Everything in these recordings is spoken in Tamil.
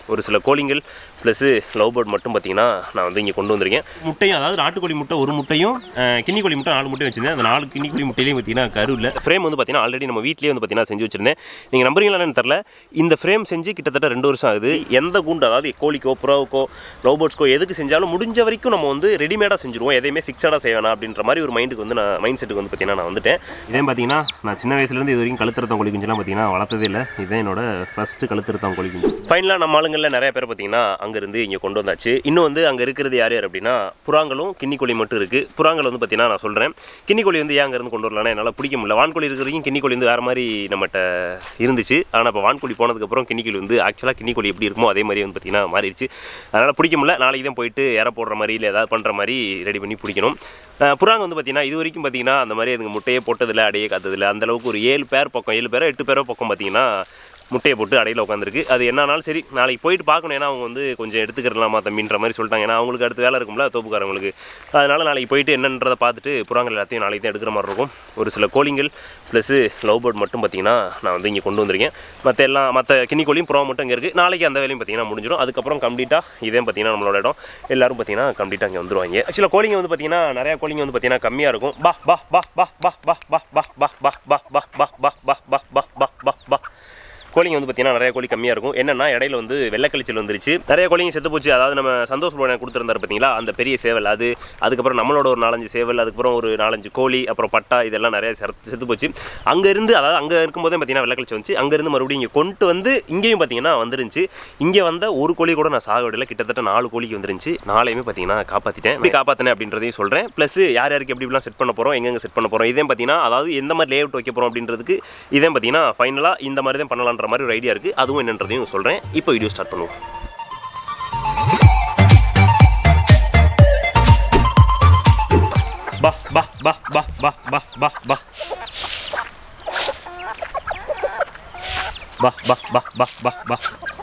ஒரு சில கோழிங்கள் ப்ளஸ்ஸு லவ் பேர்ட் மட்டும் பார்த்தீங்கன்னா நான் வந்து இங்கே கொண்டு வந்திருக்கேன் முட்டையும் அதாவது நாட்டுக்கோழி முட்டை ஒரு முட்டையும் அஹ், கின்னி கோழி முட்டை நாலு முட்டையும் வச்சிருந்தேன் அந்த நாலு கின்னி கோழி முட்டையிலையும் பார்த்தீங்கன்னா கரு இல்லை ஃப்ரேம் வந்து பார்த்தீங்கன்னா ஆல்ரெடி நம்ம வீட்லேயே வந்து பார்த்தீங்கன்னா செஞ்சு வச்சிருந்தேன் நீங்கள் நம்புறீங்களான்னு தெரில இந்த ஃப்ரேம் செஞ்சு கிட்டத்தட்ட ரெண்டு வருஷம் ஆகுது எந்த கூண்டு அதாவது கோழிக்கோ புறாவுக்கோ லவ் பேர்ட்ஸ்க்கோ எதுக்கு செஞ்சாலும் முடிஞ்ச வரைக்கும் நம்ம வந்து ரெடிமேடாக செஞ்சுருவோம் எதையுமே ஃபிக்ஸடாக செய்ய வேணாம் அப்படின்ற மாதிரி ஒரு மைண்டுக்கு வந்து நான் மைண்ட் செட்டுக்கு வந்து பார்த்தீங்கன்னா நான் வந்துட்டேன் இதே பார்த்தீங்கன்னா நான் சின்ன வயசுலேருந்து இது வரைக்கும் கழுத்திருத்தம் கோழி குஞ்சுலாம் பார்த்தீங்கன்னா வளர்த்ததே இல்லை இதுதான் என்னோட ஃபஸ்ட்டு கழுத்திருத்தம் கோழி குஞ்சு ஃபைனலாக நம்ம ஆளுங்களில் நிறைய பேர் பார்த்தீங்கன்னா அங்கேருந்து இங்கே கொண்டு வந்தாச்சு இன்னும் வந்து அங்கே இருக்கிறது யார் யார் அப்படின்னா புறாங்களும் கின்னி கோழி மட்டும் இருக்குது புறாங்கள் வந்து பார்த்தீங்கன்னா நான் சொல்கிறேன் கின்னி கோழி வந்து ஏன் அங்கேருந்து கொண்டு வரலாம்னா என்னால் பிடிக்க முடியல வான்கோழி இருக்கிற வரைக்கும் கின்னி கோழி வந்து வேறு மாதிரி நம்மகிட்ட இருந்துச்சு ஆனால் இப்போ வான்கோழி போனதுக்கப்புறம் கின்னி கோழி வந்து ஆக்சுவலாக கின்னி கோழி எப்படி இருக்குமோ அதே மாதிரி வந்து பார்த்தீங்கன்னா மாறிடுச்சு அதனால் பிடிக்க முடியல நாளைக்கு தான் போயிட்டு இற போடுற மாதிரி இல்லை ஏதாவது பண்ணுற மாதிரி ரெடி பண்ணி பிடிக்கணும் அஹ் புறாங்க வந்து பார்த்தீங்கன்னா இது வரைக்கும் பார்த்தீங்கன்னா அந்த மாதிரி அதுங்க முட்டையே போட்டதில்லை அடையே காத்ததில்லை அந்த அளவுக்கு ஒரு ஏழு பேர் பக்கம் ஏழு பேரோ எட்டு பேரோ பக்கம் பார்த்தீங்கன்னா முட்டையை போட்டு அடையில் உட்காந்துருக்கு அது என்னன்னாலும் சரி நாளைக்கு போயிட்டு பார்க்கணும் ஏன்னா அவங்க வந்து கொஞ்சம் எடுத்துக்கிறலாமா தம்பின்ற மாதிரி சொல்லிட்டாங்க ஏன்னா அவங்களுக்கு அடுத்து வேலை இருக்கும்ல தோப்புக்காரங்களுக்கு அதனால் நாளைக்கு போயிட்டு என்னன்றதை பார்த்துட்டு புறாங்கள் எல்லாத்தையும் நாளைக்கு தான் எடுக்கிற மாதிரி இருக்கும் ஒரு சில கோழிங்கள் ப்ளஸ்ஸு லவ் பேர்ட் மட்டும் பார்த்தீங்கன்னா நான் வந்து இங்கே கொண்டு வந்திருக்கேன் மற்ற எல்லாம் மற்ற கின்னி கோழியும் புறா மட்டும் இங்கே இருக்குது நாளைக்கு அந்த வேலையும் பார்த்தீங்கன்னா முடிஞ்சிடும் அதுக்கப்புறம் கம்ப்ளீட்டாக இதே பார்த்தீங்கன்னா நம்மளோட இடம் எல்லாரும் பார்த்தீங்கன்னா கம்ப்ளீட்டாக இங்கே வந்துருவாங்க ஆக்சுவலாக கோழிங்க வந்து பார்த்தீங்கன்னா நிறையா கோழிங்க வந்து பார்த்தீங்கன்னா கம்மியாக இருக்கும் பா பா பா பா பா பா பா பா பா பா பா பா பா பா பா பா பா பா பா கோழிங்க வந்து பார்த்தீங்கன்னா நிறைய கோழி கம்மியாக இருக்கும் என்னன்னா இடையில வந்து வெள்ளைக்கழிச்சல் வந்துருச்சு நிறைய கோழிங்க செத்து போச்சு அதாவது நம்ம சந்தோஷ் பவன் கொடுத்துருந்தாரு பார்த்தீங்களா அந்த பெரிய சேவல் அது அதுக்கப்புறம் நம்மளோட ஒரு நாலஞ்சு சேவல் அதுக்கப்புறம் ஒரு நாலஞ்சு கோழி அப்புறம் பட்டா இதெல்லாம் நிறைய செத்து செத்து போச்சு அங்கேருந்து அதாவது அங்கே இருக்கும்போதே பார்த்தீங்கன்னா வெள்ளைக்கழிச்சு வந்துச்சு அங்கேருந்து மறுபடியும் இங்கே கொண்டு வந்து இங்கேயும் பார்த்தீங்கன்னா வந்துருந்துச்சு இங்கே வந்த ஒரு கோழி கூட நான் சாக விடல கிட்டத்தட்ட நாலு கோழிக்கு வந்துருந்துச்சு நாளையுமே பார்த்தீங்கன்னா காப்பாற்றிட்டேன் எப்படி காப்பாற்றினேன் அப்படின்றதையும் சொல்கிறேன் ப்ளஸ் யார் யாருக்கு எப்படி எப்படிலாம் செட் பண்ண போகிறோம் எங்கெங்க செட் பண்ண போகிறோம் இதே பார்த்தீங்கன்னா அதாவது எந்த மாதிரி லேஅவுட் வைக்க போகிறோம் அப்படின்றதுக்கு இதே பார்த்தீங்கன்னா ஃபைனலாக இந்த மாதிரி தான் பண்ணலான்ற மாதிரி ஒரு ஐடியா இருக்குது அதுவும் என்னன்றதையும் சொல்கிறேன் இப்போ வீடியோ ஸ்டார்ட் பண்ணுவோம் பா பா பா பா பா பா பா பா பா பா பா பா பா பா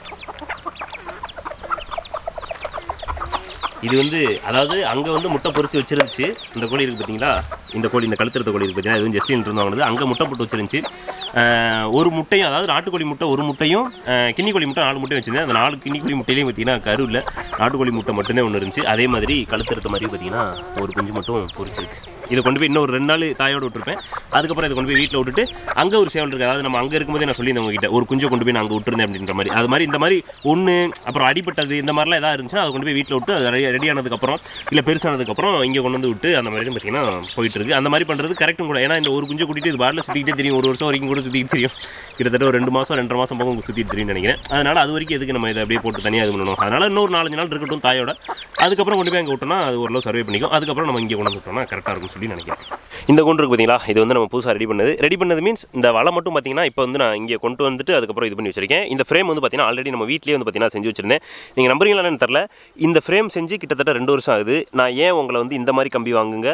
இது வந்து அதாவது அங்கே வந்து முட்டை பொரிச்சு வச்சிருந்துச்சு இந்த கோழி இருக்குது பார்த்தீங்களா இந்த கோழி இந்த கழுத்துறத கோழி இருக்குது பார்த்தீங்கன்னா இது வந்து ஜஸ்டின் இருந்து வாங்கினது அங்கே முட்டை போட்டு வச்சிருந்துச்சு ஆஹ் ஒரு முட்டையும் அதாவது நாட்டுக்கோழி முட்டை ஒரு முட்டையும் ஆஹ் கின்னி கோழி முட்டை நாலு முட்டையும் வச்சிருந்தேன் அந்த நாலு கின்னி கோழி முட்டையிலையும் பார்த்தீங்கன்னா கரு இல்லை நாட்டுக்கோழி முட்டை மட்டும்தான் ஒன்று இருந்துச்சு அதே மாதிரி கழுத்துறது மாதிரி பார்த்தீங்கன்னா ஒரு குஞ்சு மட்டும் பொரிச்சிருக்கு இதை கொண்டு போய் இன்னும் ஒரு ரெண்டு நாள் தாயோடு விட்டுருப்பேன் அதுக்கப்புறம் இதை கொண்டு போய் வீட்டில் விட்டுட்டு அங்கே ஒரு சேவல் இருக்குது அதாவது நம்ம அங்கே இருக்கும்போதே நான் சொல்லியிருந்தேன் உங்ககிட்ட ஒரு குஞ்சை கொண்டு போய் நான் அங்கே விட்டுருந்தேன் அப்படின்ற மாதிரி அது மாதிரி இந்த மாதிரி ஒன்று அப்புறம் அடிப்பட்டது இந்த மாதிரிலாம் எதாவது இருந்துச்சுன்னா அதை கொண்டு போய் வீட்டில் விட்டு அது ரெடி ரெடி ஆனதுக்கப்புறம் இல்லை பெருசானதுக்கப்புறம் இங்கே கொண்டு வந்து விட்டு அந்த மாதிரி பார்த்தீங்கன்னா போயிட்டு இருக்கு அந்த மாதிரி பண்ணுறது கரெக்டும் கூட ஏன்னா இந்த ஒரு குஞ்சை கூட்டிட்டு இது பாரில் சுற்றிக்கிட்டே தெரியும் ஒரு வருஷம் வரைக்கும் கூட சுற்றிக்கிட்டு தெரியும் கிட்டத்தட்ட ஒரு ரெண்டு மாதம் ரெண்டரை மாதம் பக்கம் சுற்றிட்டு தெரியும்னு நினைக்கிறேன் அதனால் அது வரைக்கும் எதுக்கு நம்ம இதை அப்படியே போட்டு தனியாக இது பண்ணணும் அதனால் இன்னொரு நாலஞ்சு நாள் இருக்கட்டும் தாயோட அதுக்கப்புறம் கொண்டு போய் அங்கே விட்டோம்னா அது ஓரளவு சர்வே பண்ணிக்கும் அதுக்கப்புறம் நம்ம இங்கே கொண்டு வந்து விட்டோம்னா கரெக்டாக இருக்கும்னு சொல்லி நினைக்கிறேன் இந்த கூண்டு இருக்கு பார்த்தீங்களா இது வந்து நம்ம புதுசாக ரெடி பண்ணது ரெடி பண்ணது மீன்ஸ் இந்த வலை மட்டும் பார்த்தீங்கன்னா இப்போ வந்து நான் இங்கே கொண்டு வந்துட்டு அதுக்கப்புறம் இது பண்ணி வச்சிருக்கேன் இந்த ஃப்ரேம் வந்து பார்த்தீங்கன்னா ஆல்ரெடி நம்ம வீட்லேயே வந்து பார்த்தீங்கன்னா செஞ்சு வச்சிருந்தேன் நீங்கள் நம்புறீங்களான்னு தெரில இந்த ஃப்ரேம் செஞ்சு கிட்டத்தட்ட ரெண்டு வருஷம் ஆகுது நான் ஏன் உங்களை வந்து இந்த மாதிரி கம்பி வாங்குங்க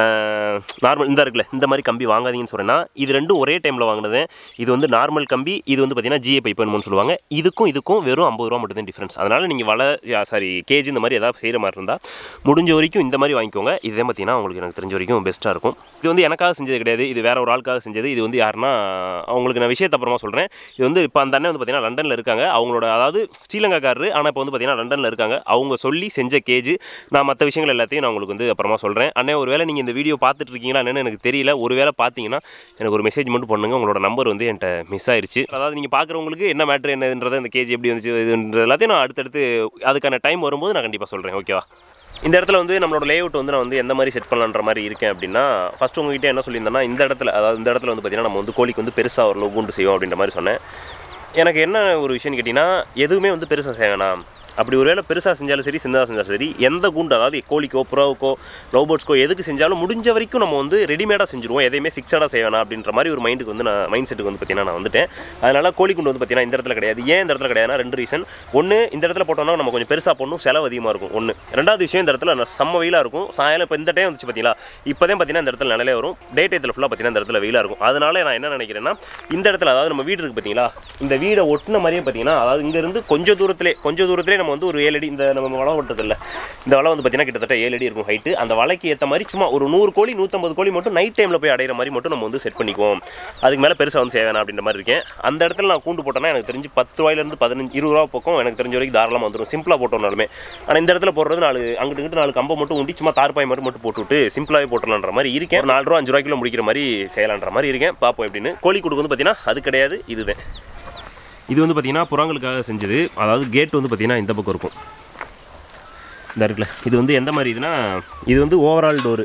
நார்மல் இந்த இருக்குல்ல இந்த மாதிரி கம்பி வாங்காதீங்கன்னு சொல்கிறேன்னா இது ரெண்டும் ஒரே டைமில் வாங்கினது இது வந்து நார்மல் கம்பி இது வந்து பார்த்தீங்கன்னா ஜிஏ பைப்புன்னு சொல்லுவாங்க இதுக்கும் இதுக்கும் வெறும் ஐம்பது ரூபா மட்டும் தான் டிஃப்ரென்ஸ் அதனால் நீங்கள் வலை சாரி கேஜி இந்த மாதிரி ஏதாவது செய்கிற மாதிரி இருந்தால் முடிஞ்ச வரைக்கும் இந்த மாதிரி வாங்கிக்கோங்க இதே பார்த்தீங்கன்னா உங்களுக்கு எனக்கு தெரிஞ்ச வரைக்கும் பெஸ்ட்டாக இருக்கும் இது வந்து எனக்காக செஞ்சது கிடையாது இது வேற ஒரு ஆளுக்காக செஞ்சது இது வந்து யாருன்னா அவங்களுக்கு நான் விஷயத்தை அப்புறமா சொல்கிறேன் இது வந்து இப்போ அந்த அண்ணன் வந்து பார்த்தீங்கன்னா லண்டனில் இருக்காங்க அவங்களோட அதாவது ஸ்ரீலங்காக்காரரு ஆனால் இப்போ வந்து பார்த்தீங்கன்னா லண்டனில் இருக்காங்க அவங்க சொல்லி செஞ்ச கேஜ் நான் மற்ற விஷயங்கள் எல்லாத்தையும் நான் உங்களுக்கு வந்து அப்புறமா சொல்கிறேன் அண்ணே ஒருவேளை நீங்கள் இந்த வீடியோ பார்த்துட்டு இருக்கீங்களா என்னன்னு எனக்கு தெரியல ஒருவேளை பார்த்தீங்கன்னா எனக்கு ஒரு மெசேஜ் மட்டும் பண்ணுங்க உங்களோட நம்பர் வந்து என்கிட்ட மிஸ் ஆயிருச்சு அதாவது நீங்கள் பார்க்குறவங்களுக்கு என்ன மேட்ரு என்னன்றதை இந்த கேஜ் எப்படி வந்துச்சு இதுன்ற எல்லாத்தையும் நான் அடுத்தடுத்து அதுக்கான டைம் வரும்போது நான் கண்டிப்பாக சொல்கிறேன் ஓகேவா இந்த இடத்துல வந்து நம்மளோட லேஅவுட் வந்து நான் வந்து எந்த மாதிரி செட் பண்ணலான்ற மாதிரி இருக்கேன் அப்படின்னா ஃபஸ்ட் உங்ககிட்ட என்ன சொல்லியிருந்தேன்னா இந்த இடத்துல அதாவது இந்த இடத்துல வந்து பார்த்தீங்கன்னா நம்ம வந்து கோழிக்கு வந்து பெருசாக ஒரு லோகுண்டு செய்வோம் அப்படின்ற மாதிரி சொன்னேன் எனக்கு என்ன ஒரு விஷயம்னு கேட்டிங்கன்னா எதுவுமே வந்து பெருசாக செய்ய வேணாம் அப்படி ஒருவேளை பெருசாக செஞ்சாலும் சரி சின்னதாக செஞ்சாலும் சரி எந்த கூண்டு அதாவது கோழிக்கோ புறாவுக்கோ ரோபோட்ஸ்க்கோ எதுக்கு செஞ்சாலும் முடிஞ்ச வரைக்கும் நம்ம வந்து ரெடிமேடாக செஞ்சுருவோம் எதையுமே ஃபிக்ஸடாக செய்ய வேணாம் அப்படின்ற மாதிரி ஒரு மைண்டுக்கு வந்து நான் மைண்ட் செட்டுக்கு வந்து பார்த்தீங்கன்னா நான் வந்துட்டேன் அதனால் கோழி குண்டு வந்து பார்த்தீங்கன்னா இந்த இடத்துல கிடையாது ஏன் இந்த இடத்துல கிடையாதுன்னா ரெண்டு ரீசன் ஒன்று இந்த இடத்துல போட்டோம்னா நம்ம கொஞ்சம் பெருசாக போடணும் செலவு அதிகமாக இருக்கும் ஒன்று ரெண்டாவது விஷயம் இந்த இடத்துல நான் செம்ம வெயிலாக இருக்கும் சாயங்காலம் இப்போ இந்த டைம் வந்துச்சு பார்த்தீங்களா இப்போ தான் பார்த்தீங்கன்னா இந்த இடத்துல நிலையே வரும் டே டயத்தில் ஃபுல்லாக பார்த்தீங்கன்னா இந்த இடத்துல வெயிலாக இருக்கும் அதனால நான் என்ன நினைக்கிறேன்னா இந்த இடத்துல அதாவது நம்ம வீடு இருக்குது பார்த்தீங்களா இந்த வீடை ஒட்டின மாதிரியே பார்த்தீங்கன்னா அதாவது இங்கேருந்து கொஞ்சம் தூரத்திலே கொஞ்சம் தூரத்திலே நம்ம நம்ம வந்து ஒரு ஏழு அடி இந்த நம்ம வளம் விட்டுருக்குல்ல இந்த வளம் வந்து பார்த்தீங்கன்னா கிட்டத்தட்ட ஏழு அடி இருக்கும் ஹைட்டு அந்த வலைக்கு ஏற்ற மாதிரி சும்மா ஒரு நூறு கோழி நூற்றம்பது கோழி மட்டும் நைட் டைமில் போய் அடையிற மாதிரி மட்டும் நம்ம வந்து செட் பண்ணிக்குவோம் அதுக்கு மேலே பெருசாக வந்து செய்ய வேணாம் அப்படின்ற மாதிரி இருக்கேன் அந்த இடத்துல நான் கூண்டு போட்டேன்னா எனக்கு தெரிஞ்சு பத்து ரூபாயிலேருந்து பதினஞ்சு இருபது ரூபா பக்கம் எனக்கு தெரிஞ்ச வரைக்கும் தாராளமாக வந்துடும் சிம்பிளாக போட்டோம்னாலுமே ஆனால் இந்த இடத்துல போடுறது நாலு அங்கிட்டு இங்கிட்டு நாலு கம்பை மட்டும் உண்டி சும்மா தார்பாய் மட்டும் மட்டும் போட்டு விட்டு சிம்பிளாகவே போட்டுலான்ற மாதிரி இருக்கேன் ஒரு நாலு ரூபா அஞ்சு ரூபாய்க்குள்ள முடிக்கிற மாதிரி செய்யலான்ற மாதிரி இருக்கேன் பார்ப்போம் எப்படின்னு கோழி கூடு வந்து பார்த்தீங்கன்னா அது கிடையாது இதுதான் இது வந்து பார்த்தீங்கன்னா புறாங்களுக்காக செஞ்சது அதாவது கேட் வந்து பார்த்தீங்கன்னா இந்த பக்கம் இருக்கும் இந்த இருக்குல்ல இது வந்து எந்த மாதிரி இதுனா இது வந்து ஓவரால் டோரு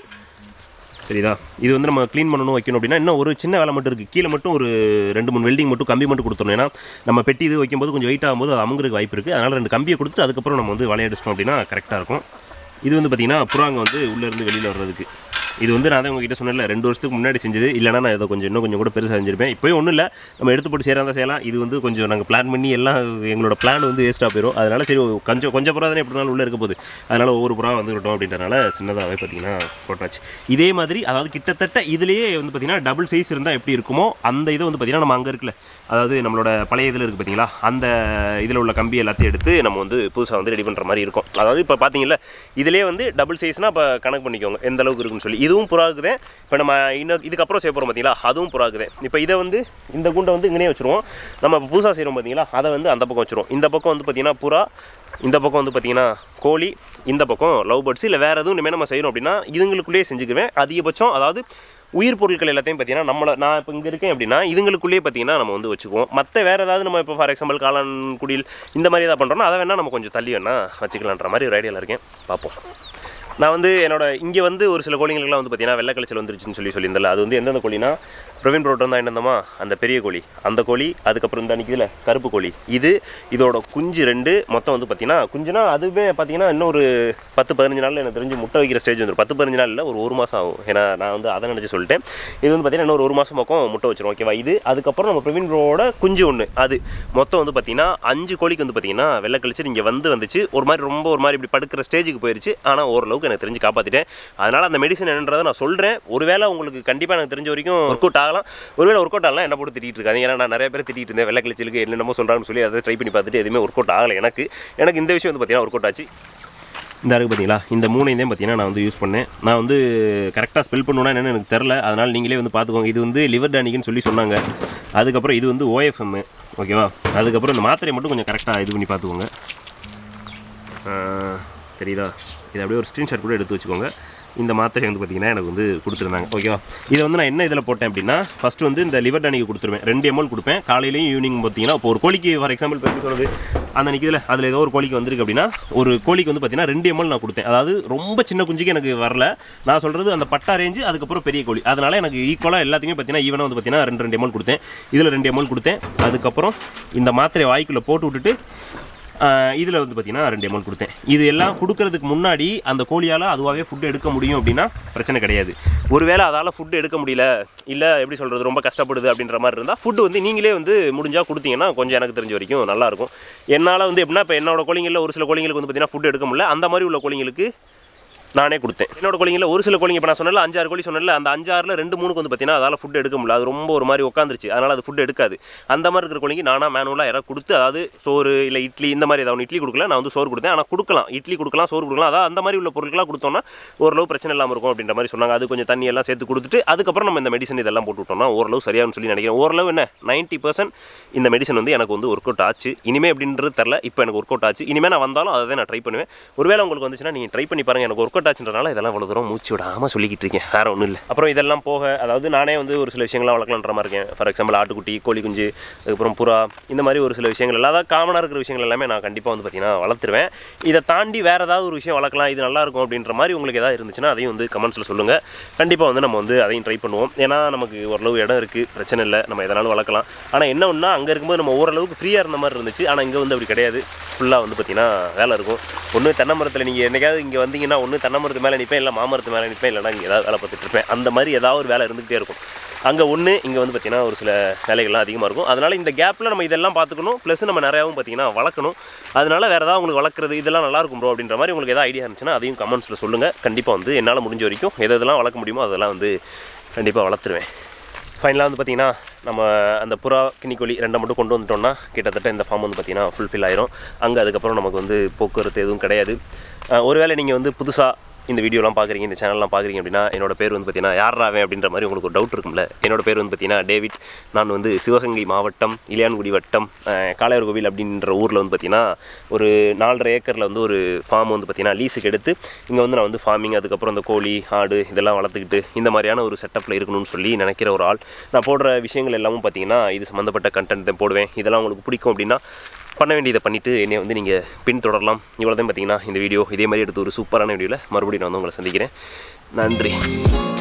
சரிதா இது வந்து நம்ம க்ளீன் பண்ணணும் வைக்கணும் அப்படின்னா இன்னும் ஒரு சின்ன வேலை மட்டும் இருக்குது கீழே மட்டும் ஒரு ரெண்டு மூணு வெல்டிங் மட்டும் கம்பி மட்டும் கொடுத்துடணும் ஏன்னா நம்ம பெட்டி இது வைக்கும்போது கொஞ்சம் வெயிட் ஆகும்போது அது அமுங்குறதுக்கு வாய்ப்பு இருக்குது அதனால் ரெண்டு கம்பியை கொடுத்துட்டு அதுக்கப்புறம் நம்ம வந்து வளையடிச்சிட்டோம் அப்படின்னா கரெக்டாக இருக்கும் இது வந்து பார்த்திங்கன்னா புறாங்க வந்து உள்ளேருந்து வெளியில் வர்றதுக்கு இது வந்து நான் தான் உங்ககிட்ட சொன்னேன்ல ரெண்டு வருஷத்துக்கு முன்னாடி செஞ்சது இல்லைனா நான் இதை கொஞ்சம் இன்னும் கொஞ்சம் கூட பெருசாக செஞ்சிருப்பேன் இப்போயும் ஒன்றும் இல்லை நம்ம எடுத்து போட்டு செய்கிறதா செய்யலாம் இது வந்து கொஞ்சம் நாங்கள் பிளான் பண்ணி எல்லாம் எங்களோட பிளான் வந்து வேஸ்ட்டாக போயிடும் அதனால சரி கொஞ்சம் கொஞ்சம் புறா தானே எப்படி இருந்தாலும் உள்ளே இருக்க போகுது அதனால் ஒவ்வொரு புறா வந்துவிட்டோம் அப்படின்றனால சின்னதாகவே பார்த்தீங்கன்னா போட்டாச்சு இதே மாதிரி அதாவது கிட்டத்தட்ட இதுலேயே வந்து பார்த்தீங்கன்னா டபுள் சைஸ் இருந்தால் எப்படி இருக்குமோ அந்த இதை வந்து பார்த்தீங்கன்னா நம்ம அங்கே இருக்குல்ல அதாவது நம்மளோட பழைய இதில் இருக்குது பார்த்தீங்களா அந்த இதில் உள்ள கம்பி எல்லாத்தையும் எடுத்து நம்ம வந்து புதுசாக வந்து ரெடி பண்ணுற மாதிரி இருக்கும் அதாவது இப்போ பார்த்தீங்களா இதுலேயே வந்து டபுள் சைஸ்னால் இப்போ கணக்கு பண்ணிக்கோங்க எந்த அளவுக்கு இருக்குன்னு சொல்லி இதுவும் புறாக்குதே இப்போ நம்ம இன்னும் இதுக்கப்புறம் செய்ய போகிறோம் பார்த்தீங்களா அதுவும் புறாக்குதே இப்போ இதை வந்து இந்த குண்டை வந்து இங்கனே வச்சுருவோம் நம்ம இப்போ புதுசாக செய்கிறோம் பார்த்தீங்களா அதை வந்து அந்த பக்கம் வச்சுருவோம் இந்த பக்கம் வந்து பார்த்தீங்கன்னா புறா இந்த பக்கம் வந்து பார்த்தீங்கன்னா கோழி இந்த பக்கம் லவ் பேர்ட்ஸ் இல்லை வேறு எதுவும் இனிமேல் நம்ம செய்யணும் அப்படின்னா இதுங்களுக்குள்ளேயே செஞ்சுக்குவேன் அதிகபட்சம் அதாவது உயிர் பொருட்கள் எல்லாத்தையும் பார்த்தீங்கன்னா நம்மளை நான் இப்போ இங்கே இருக்கேன் அப்படின்னா இதுங்களுக்குள்ளேயே பார்த்தீங்கன்னா நம்ம வந்து வச்சுக்குவோம் மற்ற வேறு ஏதாவது நம்ம இப்போ ஃபார் எக்ஸாம்பிள் காளான் குடில் இந்த மாதிரி ஏதாவது பண்ணுறோம்னா அதை வேணால் நம்ம கொஞ்சம் தள்ளி வேணால் வச்சுக்கலான்ற மாதிரி ஒரு ஐடியாவில் இருக்கேன் பார்ப்போம் நான் வந்து என்னோட இங்கே வந்து ஒரு சில கோழிங்களுக்குலாம் வந்து பார்த்தீங்கன்னா வெள்ளை கழிச்சல் வந்துருச்சுன்னு சொல்லி சொல்லியிருந்தல அது வந்து எந்தெந்த கோழினா பிரவீன் புரோட்டம் தான் என்னந்தமா அந்த பெரிய கோழி அந்த கோழி அதுக்கப்புறம் இந்த நிற்கிதுல கருப்பு கோழி இது இதோட குஞ்சு ரெண்டு மொத்தம் வந்து பார்த்தீங்கன்னா குஞ்சுனா அதுவே பார்த்தீங்கன்னா இன்னும் ஒரு பத்து பதினஞ்சு நாளில் எனக்கு தெரிஞ்சு முட்டை வைக்கிற ஸ்டேஜ் வந்துடும் பத்து பதினஞ்சு நாள் இல்லை ஒரு ஒரு மாதம் ஆகும் ஏன்னா நான் வந்து அதை நினச்சி சொல்லிட்டேன் இது வந்து பார்த்தீங்கன்னா இன்னொரு ஒரு மாதம் பக்கம் முட்டை வச்சிரும் ஓகேவா இது அதுக்கப்புறம் நம்ம பிரவீன் ப்ரோவோட குஞ்சு ஒன்று அது மொத்தம் வந்து பார்த்தீங்கன்னா அஞ்சு கோழிக்கு வந்து பார்த்தீங்கன்னா வெள்ளை கழிச்சு இங்கே வந்து வந்துச்சு ஒரு மாதிரி ரொம்ப ஒரு மாதிரி இப்படி படுக்கிற ஸ்டேஜுக்கு போயிருச்சு ஆனால் ஓரளவுக்கு எனக்கு தெரிஞ்சு காப்பாற்றிட்டேன் அதனால் அந்த மெடிசன் என்னன்றதை நான் சொல்கிறேன் ஒருவேளை உங்களுக்கு கண்டிப்பாக எனக்கு தெரிஞ்ச வரைக்கும் ஒர்க் அவுட் ஆகலாம் ஒருவேளை ஒர்க் அவுட் ஆகலாம் என்ன போட்டு திட்டிட்டு இருக்காங்க ஏன்னா நான் நிறைய பேர் திட்டிட்டு இருந்தேன் வெள்ளை கழிச்சலுக்கு என்னென்னமோ சொல்கிறாங்கன்னு சொல்லி அதை ட்ரை பண்ணி பார்த்துட்டு எதுவுமே ஒர்க் அவுட் ஆகலை எனக்கு எனக்கு இந்த விஷயம் வந்து பார்த்தீங்கன்னா ஒர்க் அவுட் ஆச்சு இந்த இருக்கு பார்த்தீங்களா இந்த மூணையும் தான் பார்த்தீங்கன்னா நான் வந்து யூஸ் பண்ணேன் நான் வந்து கரெக்டாக ஸ்பெல் பண்ணுவேன்னா என்னன்னு எனக்கு தெரில அதனால் நீங்களே வந்து பார்த்துக்கோங்க இது வந்து லிவர் டானிக்னு சொல்லி சொன்னாங்க அதுக்கப்புறம் இது வந்து ஓஎஃப்எம் ஓகேவா அதுக்கப்புறம் இந்த மாத்திரையை மட்டும் கொஞ்சம் கரெக்டாக இது பண்ணி பார்த்துக்கோங்க ஆஹ், தெரியுதா இது அப்படியே ஒரு ஸ்க்ரீன்ஷாட் கூட எடுத்து வச்சுக்கோங்க இந்த மாத்திரை வந்து பார்த்தீங்கன்னா எனக்கு வந்து கொடுத்துருந்தாங்க ஓகேவா இதை வந்து நான் என்ன இதில் போட்டேன் அப்படின்னா ஃபஸ்ட்டு வந்து இந்த லிவர் டானிக்கு கொடுத்துருவேன் ரெண்டு எம்எல் கொடுப்பேன் காலையிலையும் ஈவினிங் பார்த்தீங்கன்னா இப்போ ஒரு கோழிக்கு ஃபார் எக்ஸாம்பிள் இப்போ எப்படி சொல்கிறது அந்த நிற்கிதுல அதில் ஏதோ ஒரு கோழிக்கு வந்திருக்கு அப்படின்னா ஒரு கோழிக்கு வந்து பார்த்தீங்கன்னா ரெண்டு எம்எல் நான் கொடுத்தேன் அதாவது ரொம்ப சின்ன குஞ்சுக்கு எனக்கு வரல நான் சொல்கிறது அந்த பட்டா ரேஞ்சு அதுக்கப்புறம் பெரிய கோழி அதனால் எனக்கு ஈக்குவலாக எல்லாத்தையுமே பார்த்தீங்கன்னா ஈவனாக வந்து பார்த்தீங்கன்னா ரெண்டு ரெண்டு எம்எல் கொடுத்தேன் இதில் ரெண்டு எம்எல் கொடுத்தேன் அதுக்கப்புறம் இந்த மாத்திரை வாய்க்குள்ளே போட்டு விட்டுட்டு இதில் வந்து பார்த்தீங்கன்னா ரெண்டு எம்எல் கொடுத்தேன் இது எல்லாம் கொடுக்கறதுக்கு முன்னாடி அந்த கோழியால் அதுவாகவே ஃபுட் எடுக்க முடியும் அப்படின்னா பிரச்சனை கிடையாது ஒருவேளை அதால் ஃபுட் எடுக்க முடியல இல்லை எப்படி சொல்கிறது ரொம்ப கஷ்டப்படுது அப்படின்ற மாதிரி இருந்தால் ஃபுட்டு வந்து நீங்களே வந்து முடிஞ்சால் கொடுத்தீங்கன்னா கொஞ்சம் எனக்கு தெரிஞ்ச வரைக்கும் நல்லாயிருக்கும் என்னால் வந்து எப்படின்னா இப்போ என்னோட கோழிங்களில் ஒரு சில கோழிங்களுக்கு வந்து பார்த்தீங்கன்னா ஃபுட் எடுக்க முடியல அந்த மாதிரி உள்ள கோழிங்களுக்கு நானே கொடுத்தேன் என்னோட கோழிங்களில் ஒரு சில கோழிங்க இப்போ நான் சொன்னல அஞ்சாறு கோழி சொன்னல அந்த அஞ்சாறில் ரெண்டு மூணுக்கு வந்து பார்த்தீங்கன்னா அதால் ஃபுட் எடுக்க முடியல அது ரொம்ப ஒரு மாதிரி உட்காந்துருச்சு அதனால் அது ஃபுட் எடுக்காது அந்த மாதிரி இருக்கிற கோழிக்கு நானாக மேனுவலாக யாராவது கொடுத்து அதாவது சோறு இல்லை இட்லி இந்த மாதிரி ஏதாவது ஒன்று இட்லி கொடுக்கல நான் வந்து சோறு கொடுத்தேன் ஆனால் கொடுக்கலாம் இட்லி கொடுக்கலாம் சோறு கொடுக்கலாம் அதாவது அந்த மாதிரி உள்ள பொருட்கள்லாம் கொடுத்தோம்னா ஓரளவு பிரச்சனை இல்லாமல் இருக்கும் அப்படின்ற மாதிரி சொன்னாங்க அது கொஞ்சம் தண்ணி எல்லாம் சேர்த்து கொடுத்துட்டு அதுக்கப்புறம் நம்ம இந்த மெடிசன் இதெல்லாம் போட்டு விட்டோம்னா ஓரளவு சரியாகும்னு சொல்லி நினைக்கிறேன் ஓரளவு என்ன நைன்ட்டி பர்சன்ட் இந்த மெடிசன் வந்து எனக்கு வந்து ஒர்க் அவுட் ஆச்சு இனிமே எப்படின்றது தெரில இப்போ எனக்கு ஒர்க் அவுட் ஆச்சு இனிமேல் நான் வந்தாலும் அதை தான் நான் ட்ரை பண்ணுவேன் ஒருவேளை உங்களுக்கு வந்துச்சுன்னா நீங்கள் ட்ரை பண்ணி பாருங்கள் எனக்கு ஒர்க் அவுட் ஆச்சுன்றனால இதெல்லாம் இவ்வளோ தூரம் மூச்சு விடாமல் சொல்லிக்கிட்டு இருக்கேன் வேறு ஒன்றும் இல்லை அப்புறம் இதெல்லாம் போக அதாவது நானே வந்து ஒரு சில விஷயங்கள்லாம் வளர்க்கலான்ற மாதிரி இருக்கேன் ஃபார் எக்ஸாம்பிள் ஆட்டுக்குட்டி கோழி குஞ்சு அதுக்கப்புறம் புறா இந்த மாதிரி ஒரு சில விஷயங்கள் எல்லாம் அதாவது காமனாக இருக்கிற விஷயங்கள் எல்லாமே நான் கண்டிப்பாக வந்து பார்த்தீங்கன்னா வளர்த்துருவேன் இதை தாண்டி வேறு ஏதாவது ஒரு விஷயம் வளர்க்கலாம் இது நல்லா இருக்கும் அப்படின்ற மாதிரி உங்களுக்கு ஏதாவது இருந்துச்சுன்னா அதையும் வந்து கமெண்ட்ஸில் சொல்லுங்கள் கண்டிப்பாக வந்து நம்ம வந்து அதையும் ட்ரை பண்ணுவோம் ஏன்னா நமக்கு ஓரளவு இடம் இருக்குது பிரச்சனை இல்லை நம்ம எதனாலும் வளர்க்கலாம் ஆனால் என்ன ஒன்றா அங்கே இருக்கும்போது நம்ம ஓரளவுக்கு ஃப்ரீயாக இருந்த மாதிரி இருந்துச்சு ஆனால் இங்கே வந்து அப்படி கிடையாது ஃபுல்லாக வந்து பார்த்தீங்கன்னா வேலை இருக்கும் ஒன்று தென்னை மரத்தில் நீங்கள் என்னைக்காவது இங்கே வந்தீங்கன்னா ஒன்று தென்னை மரத்து மேலே நிற்பேன் இல்லை மாமரத்து மேலே நிற்பேன் இல்லைனா இங்கே ஏதாவது வேலை பார்த்துட்டு இருப்பேன் அந்த மாதிரி ஏதாவது ஒரு வேலை இருந்துகிட்டே இருக்கும் அங்கே ஒன்று இங்கே வந்து பார்த்தீங்கன்னா ஒரு சில வேலைகள்லாம் அதிகமாக இருக்கும் அதனால் இந்த கேப்பில் நம்ம இதெல்லாம் பார்த்துக்கணும் ப்ளஸ் நம்ம நிறையாவும் பார்த்தீங்கன்னா வளர்க்கணும் அதனால வேறு ஏதாவது உங்களுக்கு வளர்க்குறது இதெல்லாம் நல்லா இருக்கும் ப்ரோ அப்படின்ற மாதிரி உங்களுக்கு ஏதாவது ஐடியா இருந்துச்சுன்னா அதையும் கமெண்ட்ஸில் சொல்லுங்கள் கண்டிப்பாக வந்து என்னால் முடிஞ்ச வரைக்கும் எது எதெல்லாம் வளர்க்க முடியுமோ அதெல்லாம் வந்து கண்டிப்பாக வளர்த்துருவேன் ஃபைனலாக வந்து பார்த்திங்கன்னா நம்ம அந்த புறா கினிக்கோழி ரெண்டை மட்டும் கொண்டு வந்துட்டோம்னா கிட்டத்தட்ட இந்த ஃபார்ம் வந்து பார்த்திங்கன்னா ஃபுல்ஃபில் ஆயிரும் அங்கே அதுக்கப்புறம் நமக்கு வந்து போக்குவரத்து எதுவும் கிடையாது அஹ் ஒருவேளை நீங்கள் வந்து புதுசாக இந்த வீடியோலாம் பார்க்குறீங்க இந்த சேனல்லாம் பார்க்குறீங்க அப்படின்னா என்னோட பேர் வந்து பார்த்தீங்கன்னா யாராவே அப்படின்ற மாதிரி உங்களுக்கு ஒரு டவுட் இருக்கும்ல என்னோட பேர் வந்து பார்த்தீங்கன்னா டேவிட் நான் வந்து சிவகங்கை மாவட்டம் இளையான்குடி வட்டம் அஹ், காளையார் கோவில் அப்படின்ற ஊரில் வந்து பார்த்தீங்கன்னா ஒரு நாலரை ஏக்கரில் வந்து ஒரு ஃபார்ம் வந்து பார்த்தீங்கன்னா லீஸுக்கு எடுத்து இங்கே வந்து நான் வந்து ஃபார்மிங் அதுக்கப்புறம் இந்த கோழி ஆடு இதெல்லாம் வளர்த்துக்கிட்டு இந்த மாதிரியான ஒரு செட்டப்பில் இருக்கணும்னு சொல்லி நினைக்கிற ஒரு ஆள் நான் போடுற விஷயங்கள் எல்லாமும் பார்த்தீங்கன்னா இது சம்மந்தப்பட்ட கண்டென்ட் தான் போடுவேன் இதெல்லாம் உங்களுக்கு பிடிக்கும் அப்படின்னா பண்ண வேண்டியதை பண்ணிவிட்டு என்னை வந்து நீங்கள் பின்தொடரலாம் இவ்வளோ தான் பார்த்தீங்கன்னா இந்த வீடியோ இதே மாதிரி எடுத்து ஒரு சூப்பரான வீடியோவில் மறுபடியும் நான் வந்து உங்களை சந்திக்கிறேன் நன்றி